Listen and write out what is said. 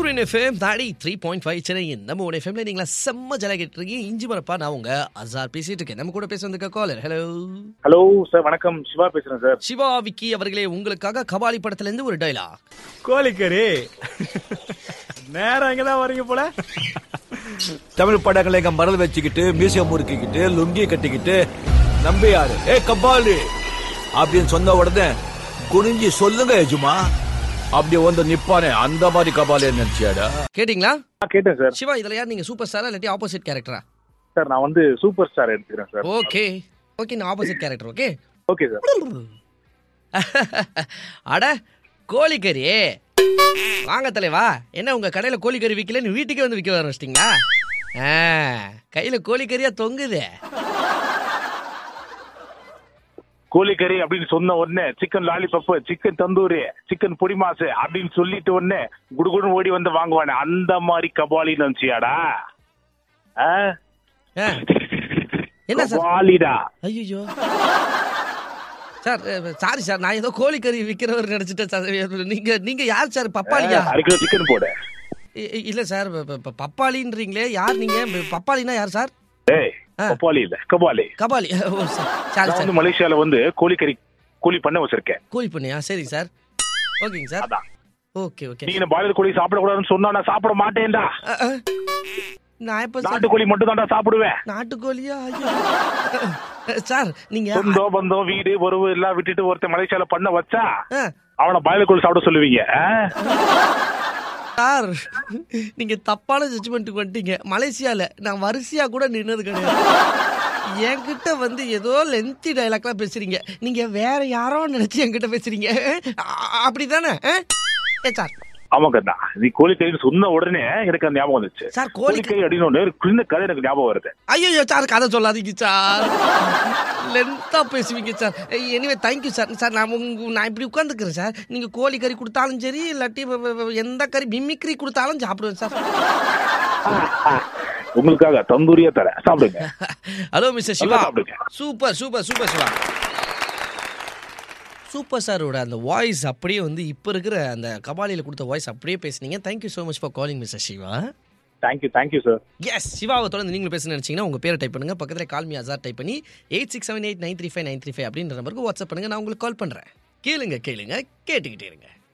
சூரியன் எஃப்எம் தாடி three point five Chennai நம்ம ஒரு எஃப்எம்ல நீங்களா செம்ம ஜல இருக்கீங்க இஞ்சி மரப்பா நான் உங்க அசார் பேசிட்டு இருக்கேன் நம்ம கூட பேச வந்திருக்க காலர் ஹலோ ஹலோ சார் வணக்கம் சிவா பேசுறேன் சார் சிவா விக்கி அவர்களே உங்களுக்காக கபாலி படத்துல இருந்து ஒரு டைலாக் கோழிக்கறி நேரம் இங்கதான் வரீங்க போல தமிழ் படங்களை இங்க மறந்து வச்சுக்கிட்டு மியூசியம் முறுக்கிக்கிட்டு லுங்கி கட்டிக்கிட்டு நம்பி யாரு ஏ கபாலி அப்படின்னு சொன்ன உடனே குனிஞ்சி சொல்லுங்க எஜுமா அப்படி வந்து நிப்பானே அந்த மாதிரி கபாலி நினைச்சியாடா கேட்டிங்களா ஆ, கேட்டேன் சார் சிவா இதுல யார் நீங்க சூப்பர் ஸ்டாரா இல்லாட்டி ஆப்போசிட் கேரக்டரா சார் நான் வந்து சூப்பர் ஸ்டார் எடுத்துக்கிறேன் சார் ஓகே ஓகே நான் opposite character okay okay sir அட கோழிக்கறி வாங்க தலைவா என்ன உங்க கடையில கோழிக்கறி விற்கலன்னு வீட்டுக்கே வந்து விற்க ஆரம்பிச்சிட்டிங்களா ஆ, கையில கோழிக்கறியா தொங்குது கோழிக்கறி அப்படின்னு சொன்ன உடனே chicken lollipop chicken tandoori chicken பொடி மாசு அப்படின்னு சொல்லிட்டு உடனே குடுகுடுன்னு ஓடி வந்து வாங்குவானே அந்த மாதிரி கபாலி நினைச்சியாடா ஆ? ஆ, என்ன சார் கபாலிடா ஐயோ சார் சாரி சார் நான் ஏதோ கோழிக்கறி விற்கிறவர் நினைச்சிட்டேன் சார் நீங்க நீங்க யார் சார் பப்பாளியா அரை கிலோ சிக்கன் போடு இ- இ- இல்ல சார் ப- ப- ப- பப்பாளின்றீங்களே யார் நீங்க ப- பப்பாளினா யார் சார் ஏய் ஆ. கபாலி இல்ல கபாலி கபாலி ஓ சார் சாரி நான் சார் வந்து மலேசியால வந்து கோழிக்கறி கூலி பண்ண வச்சிருக்கேன் கோழி பண்ணியா சரிங்க சார் ஓகேங்க சார் அதான் ஓகே ஓகே நீங்க பாய்லர் கோழி சாப்பிடக்கூடாதுன்னு சொன்னா நான் சாப்பிட மாட்டேன்டா அ, அ. நான் எப்ப சார் நாட்டுக்கோழி மட்டும் தான்டா சாப்பிடுவேன் நாட்டுக்கோழியா ஐயோ சார் நீங்க சொந்தம் பந்தம் வீடு உறவு எல்லாம் விட்டுட்டு ஒருத்தன் மலேசியால பண்ண வச்சா ஆ, அவனை பாய்லர் கோழி சாப்பிட சொல்லுவீங்க ஆ? சார் நீங்க தப்பான ஜட்ஜ்மெண்ட்டுக்கு வந்துட்டீங்க மலேசியால நான் வரிசையா கூட நின்னது கிடையாது என்கிட்ட வந்து ஏதோ லென்த்தி டைலாக்லாம் பேசுறீங்க நீங்க வேற யாரோ நினைச்சு என்கிட்ட பேசுறீங்க அ- அப்படிதானே ஆ? ஏ சார் ஆமா கண்ணா நீ கோழிக்கறின்னு சொன்ன உடனே எனக்கு அந்த ஞாபகம் வந்துச்சு சார் கோழி கோழிக்கறி அப்படின்னு ஒண்ணு ஒரு சின்ன கதை எனக்கு ஞாபகம் வருது ஐயோ சார் கதை சொல்லாதீங்க சார் லென்த்தா பேசுவீங்க sir anyway thank you sir sir நான் உங்க நான் இப்படி உட்காந்துக்கிறேன் சார் நீங்க கோழி கறி கொடுத்தாலும் சரி இல்லாட்டி வ- வ- வ- எந்த கறி மிமிக்ரி கொடுத்தாலும் சாப்பிடுவேன் சார் உங்களுக்காக தந்தூரியா தரேன் சாப்பிடுங்க ஹலோ மிஸ்டர் சிவா நல்லா சாப்பிடுங்க. Super super super Siva super சாரோட அந்த வாய்ஸ் அப்படியே வந்து இப்போ இருக்கிற அந்த கபாலியில் கொடுத்த வாய்ஸ் அப்படியே பேசுனீங்க thank you so much for calling mister Siva thank you thank you sir yes சிவாவை தொடர்ந்து நீங்களும் பேச நினைச்சீங்கன்னா உங்க பேரை டைப் பண்ணுங்க பக்கத்தில் கால்மி அசார் டைப் பண்ணி eight six seven eight nine three five nine three five அப்படின்ற நம்பருக்கு வாட்ஸ்அப் பண்ணுங்க நான் உங்களுக்கு கால் பண்றேன் கேளுங்க கேளுங்க கேட்டுக்கிட்டே இருங்க